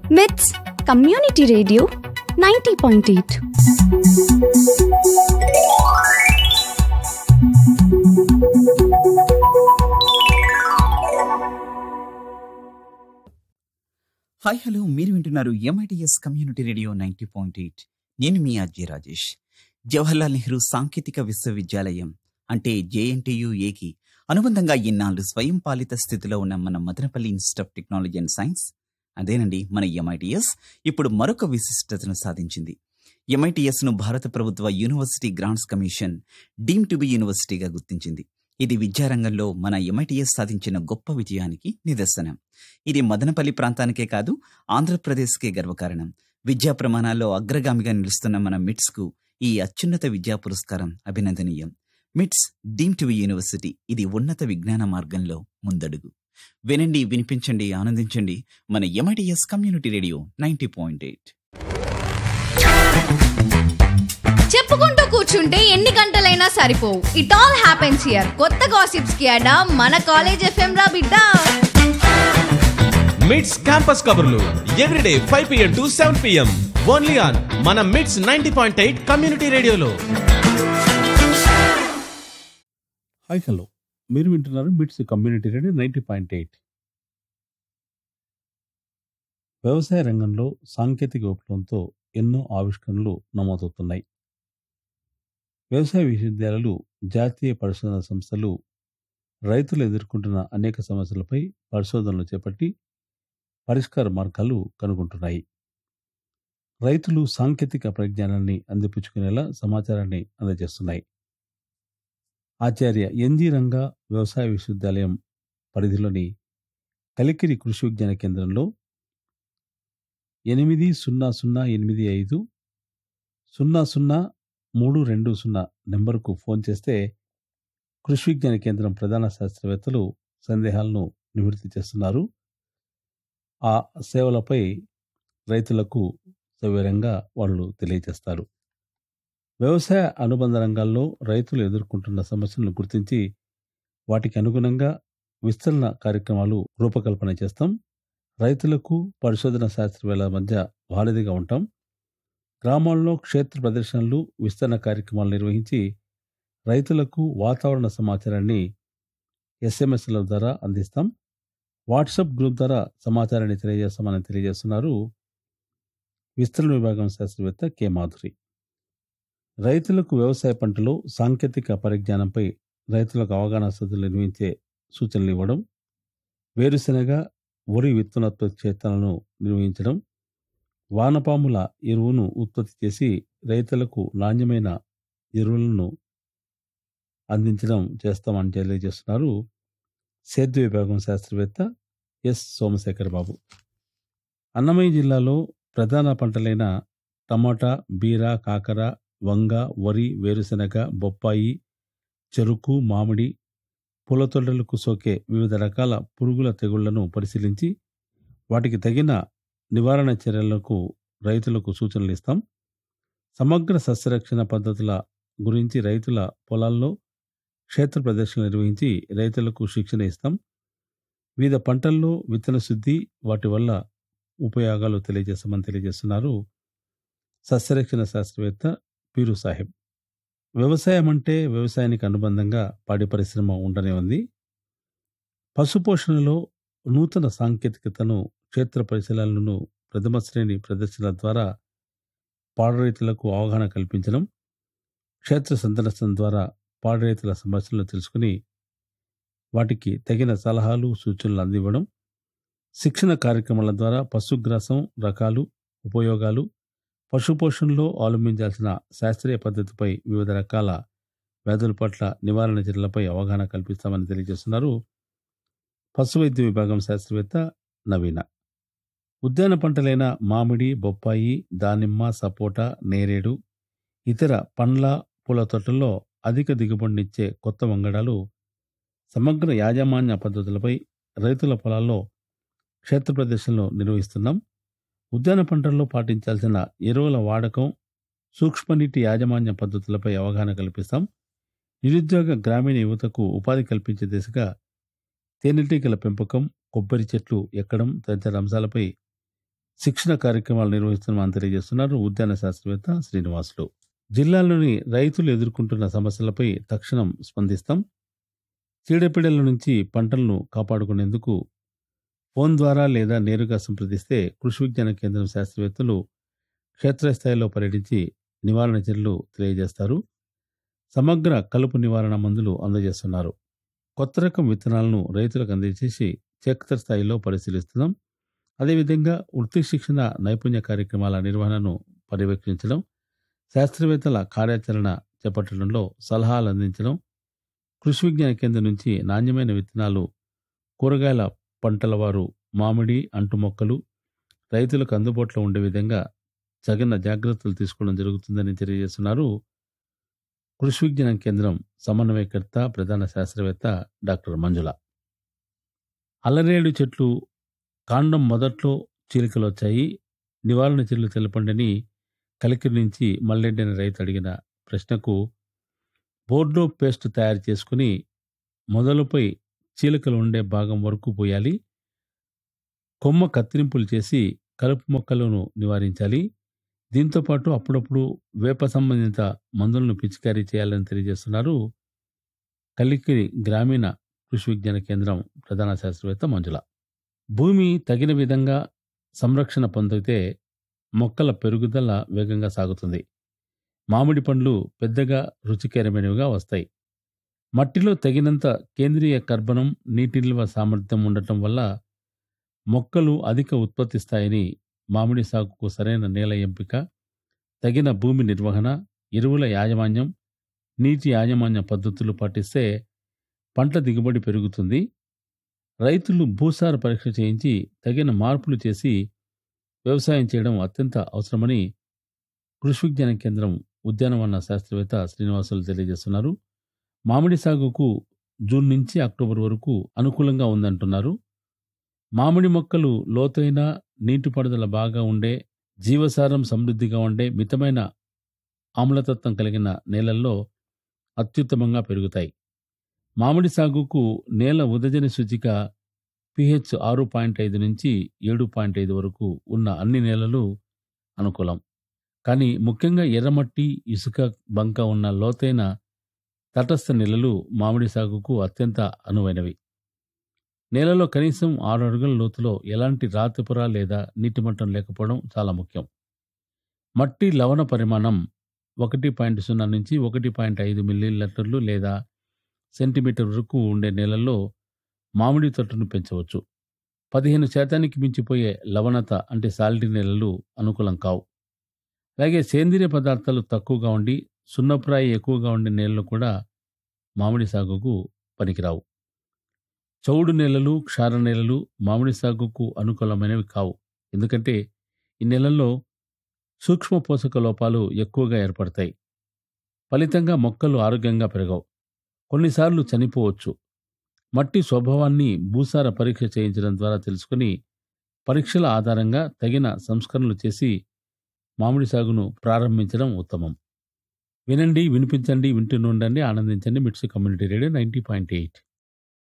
మిట్స్ community radio ninety point eight hi hello మీరు వింటున్నారు MITS community radio ninety point eight నేను మీ అజయ్ రాజేష్ జవహర్లాల్ నెహ్రూ సాంకేతిక విశ్వవిద్యాలయం అంటే జేఎన్టీయుఏకి అనుబంధంగా ఇన్నాళ్ళు స్వయం పాలిత స్థితిలో ఉన్న మన Madanapalle institute of technology and science అదేనండి మన ఎంఐటిఎస్ ఇప్పుడు మరొక విశిష్టతను సాధించింది ఎంఐటిఎస్ ను భారత ప్రభుత్వ university grants commission deem to be యూనివర్సిటీగా గుర్తించింది ఇది విద్యారంగంలో మన ఎంఐటిఎస్ సాధించిన గొప్ప విజయానికి నిదర్శనం ఇది మదనపల్లి ప్రాంతానికే కాదు ఆంధ్రప్రదేశ్కే గర్వకారణం విద్యా ప్రమాణాల్లో అగ్రగామిగా నిలుస్తున్న మన మిట్స్ కు ఈ అత్యున్నత విద్యా పురస్కారం అభినందనీయం మిట్స్ డీమ్ టు యూనివర్సిటీ ఇది ఉన్నత విజ్ఞాన మార్గంలో ముందడుగు వినండి వినిపించండి ఆనందించండి మన MITS community radio ninety point eight చెప్పుకుంటూ కూర్చుంటే ఎన్ని గంటలైనా సరిపోవు ఇట్ ఆల్ హ్యాపెన్స్ హియర్ కొత్త గాసిప్స్ కి అడా మన కాలేజ్ ఎఫ్ఎం రా బిడ్డ మిడ్స్ క్యాంపస్ కబుర్లు everyday five PM to seven PM only on మన MITS ninety point eight community రేడియోలో హాయ్ హలో మీరు వింటున్నారు MITS community radio ninety point eight వ్యవసాయ రంగంలో సాంకేతిక విప్లవంతో ఎన్నో ఆవిష్కరణలు నమోదవుతున్నాయి వ్యవసాయ విశ్వవిద్యాలయాలు జాతీయ పరిశోధన సంస్థలు రైతులు ఎదుర్కొంటున్న అనేక సమస్యలపై పరిశోధనలు చేపట్టి పరిష్కార మార్గాలు కనుగొంటున్నాయి రైతులు సాంకేతిక పరిజ్ఞానాన్ని అందిపుచ్చుకునేలా సమాచారాన్ని అందజేస్తున్నాయి ఆచార్య ఎన్జి రంగా వ్యవసాయ విశ్వవిద్యాలయం పరిధిలోని కలికిరి కృషి విజ్ఞాన కేంద్రంలో ఎనిమిది సున్నా సున్నా ఎనిమిది ఐదు సున్నా సున్నా మూడు రెండు సున్నా నెంబర్కు ఫోన్ చేస్తే కృషి విజ్ఞాన కేంద్రం ప్రధాన శాస్త్రవేత్తలు సందేహాలను నివృత్తి చేస్తున్నారు ఆ సేవలపై రైతులకు సవివరంగా వాళ్ళు తెలియజేస్తారు వ్యవసాయ అనుబంధ రంగాల్లో రైతులు ఎదుర్కొంటున్న సమస్యలను గుర్తించి వాటికి అనుగుణంగా విస్తరణ కార్యక్రమాలు రూపకల్పన చేస్తాం రైతులకు పరిశోధన శాస్త్రవేత్తల మధ్య వారధిగా ఉంటాం గ్రామాల్లో క్షేత్ర ప్రదర్శనలు విస్తరణ కార్యక్రమాలు నిర్వహించి రైతులకు వాతావరణ సమాచారాన్ని ఎస్ఎంఎస్ల ద్వారా అందిస్తాం వాట్సాప్ గ్రూప్ ద్వారా సమాచారాన్ని తెలియజేస్తామని తెలియజేస్తున్నారు విస్తరణ విభాగం శాస్త్రవేత్త కె మాధురి రైతులకు వ్యవసాయ పంటలో సాంకేతిక పరిజ్ఞానంపై రైతులకు అవగాహన సదస్సులు నిర్వహించే సూచనలు ఇవ్వడం వేరుశెనగ వరి విత్తనోత్పత్తి క్షేత్రాలను నిర్వహించడం వానపాముల ఎరువును ఉత్పత్తి చేసి రైతులకు నాణ్యమైన ఎరువులను అందించడం చేస్తామని తెలియజేస్తున్నారు సేద్య విభాగం శాస్త్రవేత్త ఎస్ సోమశేఖర్ బాబు అన్నమయ్య జిల్లాలో ప్రధాన పంటలైన టమాటా బీర కాకర వంగ వరి వేరుశెనగ బొప్పాయి చెరుకు మామిడి పూల తొండలకు సోకే వివిధ రకాల పురుగుల తెగుళ్లను పరిశీలించి వాటికి తగిన నివారణ చర్యలకు రైతులకు సూచనలు ఇస్తాం సమగ్ర సస్యరక్షణ పద్ధతుల గురించి రైతుల పొలాల్లో క్షేత్ర ప్రదర్శనలు నిర్వహించి రైతులకు శిక్షణ ఇస్తాం వివిధ పంటల్లో విత్తన శుద్ధి వాటి వల్ల ఉపయోగాలు తెలియజేస్తామని తెలియజేస్తున్నారు సస్యరక్షణ శాస్త్రవేత్త పీరు సాహెబ్ వ్యవసాయం అంటే వ్యవసాయానికి అనుబంధంగా పాడి పరిశ్రమ ఉండనే ఉంది పశుపోషణలో నూతన సాంకేతికతను క్షేత్ర పరిశీలనలను ప్రథమ శ్రేణి ప్రదర్శనల ద్వారా పాడి రైతులకు అవగాహన కల్పించడం క్షేత్ర సందర్శన ద్వారా పాడి రైతుల సమస్యలను తెలుసుకుని వాటికి తగిన సలహాలు సూచనలు అందివ్వడం శిక్షణ కార్యక్రమాల ద్వారా పశుగ్రాసం రకాలు ఉపయోగాలు పశుపోషణలో అవలంబించాల్సిన శాస్త్రీయ పద్ధతిపై వివిధ రకాల వ్యాధుల పట్ల నివారణ చర్యలపై అవగాహన కల్పిస్తామని తెలియజేస్తున్నారు పశు వైద్య విభాగం శాస్త్రవేత్త నవీన ఉద్యాన పంటలైన మామిడి బొప్పాయి దానిమ్మ సపోటా నేరేడు ఇతర పండ్ల పూల తోటల్లో అధిక దిగుబడినిచ్చే కొత్త వంగడాలు సమగ్ర యాజమాన్య పద్ధతులపై రైతుల పొలాల్లో క్షేత్ర ప్రదర్శనలు నిర్వహిస్తున్నాం ఉద్యాన పంటల్లో పాటించాల్సిన ఎరువుల వాడకం సూక్ష్మనీటి యాజమాన్య పద్ధతులపై అవగాహన కల్పిస్తాం నిరుద్యోగ గ్రామీణ యువతకు ఉపాధి కల్పించే దిశగా తేనెటీగల పెంపకం కొబ్బరి చెట్లు ఎక్కడం తదితర అంశాలపై శిక్షణ కార్యక్రమాలు నిర్వహిస్తున్నామని తెలియజేస్తున్నారు ఉద్యాన శాస్త్రవేత్త శ్రీనివాసులు జిల్లాలోని రైతులు ఎదుర్కొంటున్న సమస్యలపై తక్షణం స్పందిస్తాం చీడపీడల నుంచి పంటలను కాపాడుకునేందుకు ఫోన్ ద్వారా లేదా నేరుగా సంప్రదిస్తే కృషి విజ్ఞాన కేంద్రం శాస్త్రవేత్తలు క్షేత్రస్థాయిలో పర్యటించి నివారణ చర్యలు తెలియజేస్తారు సమగ్ర కలుపు నివారణ మందులు అందజేస్తున్నారు కొత్త రకం విత్తనాలను రైతులకు అందజేసి క్షేత్రస్థాయిలో పరిశీలిస్తున్నాం అదేవిధంగా వృత్తి శిక్షణ నైపుణ్య కార్యక్రమాల నిర్వహణను పర్యవేక్షించడం శాస్త్రవేత్తల కార్యాచరణ చేపట్టడంలో సలహాలు అందించడం కృషి విజ్ఞాన కేంద్రం నుంచి నాణ్యమైన విత్తనాలు కూరగాయల పంటల వారు మామిడి అంటు మొక్కలు రైతులకు అందుబాటులో ఉండే విధంగా తగిన జాగ్రత్తలు తీసుకోవడం జరుగుతుందని తెలియజేస్తున్నారు కృషి విజ్ఞాన కేంద్రం సమన్వయకర్త ప్రధాన శాస్త్రవేత్త డాక్టర్ మంజుల అల్లరేడు చెట్లు కాండం మొదట్లో చీలికలు వచ్చాయి నివారణ చర్యలు తెలపండని కలికిరి నుంచి మల్లెడ్డి అనే రైతు అడిగిన ప్రశ్నకు బోర్డో పేస్ట్ తయారు చేసుకుని మొదలుపై చీలికలు ఉండే భాగం వరకు పోయాలి కొమ్మ కత్తిరింపులు చేసి కలుపు మొక్కలను నివారించాలి దీంతో పాటు అప్పుడప్పుడు వేప సంబంధిత మందులను పిచికారీ చేయాలని తెలియజేస్తున్నారు కలికిరి గ్రామీణ కృషి విజ్ఞాన కేంద్రం ప్రధాన శాస్త్రవేత్త మంజుల భూమి తగిన విధంగా సంరక్షణ పొందితే మొక్కల పెరుగుదల వేగంగా సాగుతుంది మామిడి పండ్లు పెద్దగా రుచికరమైనవిగా వస్తాయి మట్టిలో తగినంత కేంద్రీయ కర్బనం నీటి నిల్వ సామర్థ్యం ఉండటం వల్ల మొక్కలు అధిక ఉత్పత్తిస్తాయని మామిడి సాగుకు సరైన నేల ఎంపిక తగిన భూమి నిర్వహణ ఎరువుల యాజమాన్యం నీటి యాజమాన్య పద్ధతులు పాటిస్తే పంట దిగుబడి పెరుగుతుంది రైతులు భూసార పరీక్ష చేయించి తగిన మార్పులు చేసి వ్యవసాయం చేయడం అత్యంత అవసరమని కృషి విజ్ఞాన కేంద్రం ఉద్యానవన శాస్త్రవేత్త శ్రీనివాసులు తెలియజేస్తున్నారు మామిడి సాగుకు జూన్ నుంచి అక్టోబర్ వరకు అనుకూలంగా ఉందంటున్నారు మామిడి మొక్కలు లోతైన నీటిపారుదల బాగా ఉండే జీవసారం సమృద్ధిగా ఉండే మితమైన ఆమ్లతత్వం కలిగిన నేలల్లో అత్యుత్తమంగా పెరుగుతాయి మామిడి సాగుకు నేల ఉదజన సూచిక పిహెచ్ ఆరు పాయింట్ ఐదు నుంచి ఏడు పాయింట్ ఐదు వరకు ఉన్న అన్ని నేలలు అనుకూలం కానీ ముఖ్యంగా ఎర్రమట్టి ఇసుక బంక ఉన్న లోతైన తటస్థ నేలలు మామిడి సాగుకు అత్యంత అనువైనవి నేలలో కనీసం ఆరు అడుగుల లోతులో ఎలాంటి రాతిపుర లేదా నీటి మట్టం లేకపోవడం చాలా ముఖ్యం మట్టి లవణ పరిమాణం ఒకటి పాయింట్ సున్నా నుంచి ఒకటి పాయింట్ ఐదు మిల్లీలీటర్లు లేదా సెంటీమీటర్ వరకు ఉండే నేలల్లో మామిడి తొట్టును పెంచవచ్చు పదిహేను శాతానికి మించిపోయే లవణత అంటే సాల్టీ నేలలు అనుకూలం కావు అలాగే సేంద్రియ పదార్థాలు తక్కువగా ఉండి సున్నప్రాయి ఎక్కువగా ఉండే నేలలు కూడా మామిడి సాగుకు పనికిరావు చౌడు నేలలు క్షార నేలలు మామిడి సాగుకు అనుకూలమైనవి కావు ఎందుకంటే ఈ నేలల్లో సూక్ష్మ పోషక లోపాలు ఎక్కువగా ఏర్పడతాయి ఫలితంగా మొక్కలు ఆరోగ్యంగా పెరగవు కొన్నిసార్లు చనిపోవచ్చు మట్టి స్వభావాన్ని భూసార పరీక్ష చేయించడం ద్వారా తెలుసుకుని పరీక్షల ఆధారంగా తగిన సంస్కరణలు చేసి మామిడి సాగును ప్రారంభించడం ఉత్తమం వినండి వినిపించండి వింటూనే ఉండండి ఆనందించండి MITS community radio ninety point eight